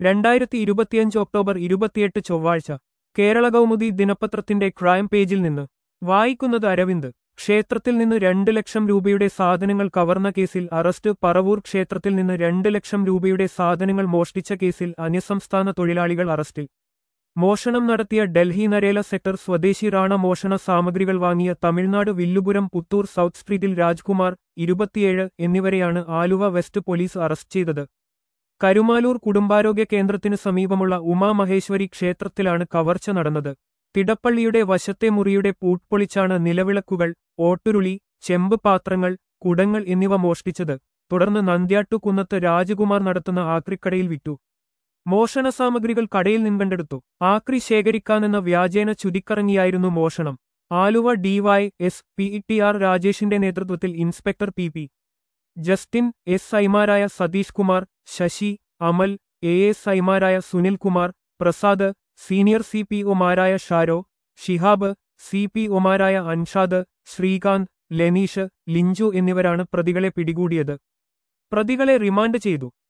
രണ്ടായിരത്തി ഇരുപത്തിയഞ്ച് ഒക്ടോബർ ഇരുപത്തിയെട്ട് ചൊവ്വാഴ്ച കേരള കൗമുദി ദിനപത്രത്തിന്റെ ക്രൈം പേജിൽ നിന്ന് വായിക്കുന്നത് അരവിന്ദ് ക്ഷേത്രത്തിൽ നിന്ന് രണ്ട് ലക്ഷം രൂപയുടെ സാധനങ്ങൾ കവർന്ന കേസിൽ അറസ്റ്റ് പറവൂർ ക്ഷേത്രത്തിൽ നിന്ന് രണ്ട് ലക്ഷം രൂപയുടെ സാധനങ്ങൾ മോഷ്ടിച്ച കേസിൽ അന്യസംസ്ഥാന തൊഴിലാളികൾ അറസ്റ്റിൽ മോഷണം നടത്തിയ ഡൽഹി നരേല സെക്ടർ സ്വദേശി റാണ മോഷണ സാമഗ്രികൾ വാങ്ങിയ തമിഴ്നാട് വില്ലുപുരം പുത്തൂർ സൗത്ത് സ്ട്രീറ്റിൽ രാജ്കുമാർ ഇരുപത്തിയേഴ് എന്നിവരെയാണ് ആലുവ വെസ്റ്റ് പോലീസ് അറസ്റ്റ് ചെയ്തത് കരുമാലൂർ കുടുംബാരോഗ്യ കേന്ദ്രത്തിനു സമീപമുള്ള ഉമാമഹേശ്വരി ക്ഷേത്രത്തിലാണ് കവർച്ച നടന്നത് തിടപ്പള്ളിയുടെ വശത്തെ മുറിയുടെ പൂട്ട്പൊളിച്ചാണ് നിലവിളക്കുകൾ ഓട്ടുരുളി ചെമ്പ് പാത്രങ്ങൾ കുടങ്ങൾ എന്നിവ മോഷ്ടിച്ചത് തുടർന്ന് നന്ദ്യാട്ടുകുന്നത്ത് രാജകുമാർ നടത്തുന്ന ആക്രിക്കടയിൽ വിറ്റു മോഷണ സാമഗ്രികൾ കടയിൽ നിൻകണ്ടെടുത്തു ആക്രി ശേഖരിക്കാനെന്ന വ്യാജേന ചുതിക്കറങ്ങിയായിരുന്നു മോഷണം Aluva DY S P T R രാജേഷിന്റെ നേതൃത്വത്തിൽ inspector P P Justin S ഐമാരായ സതീഷ് കുമാർ ശശി അമൽ എ എസ് ഐമാരായ Sunil Kumar Prasad senior C P ഒമാരായ ഷാരോ ഷിഹാബ് സി പി ഒമാരായ അൻഷാദ് ശ്രീകാന്ത് ലെനീഷ് ലിഞ്ചു എന്നിവരാണ് പ്രതികളെ പിടികൂടിയത് പ്രതികളെ റിമാൻഡ് ചെയ്തു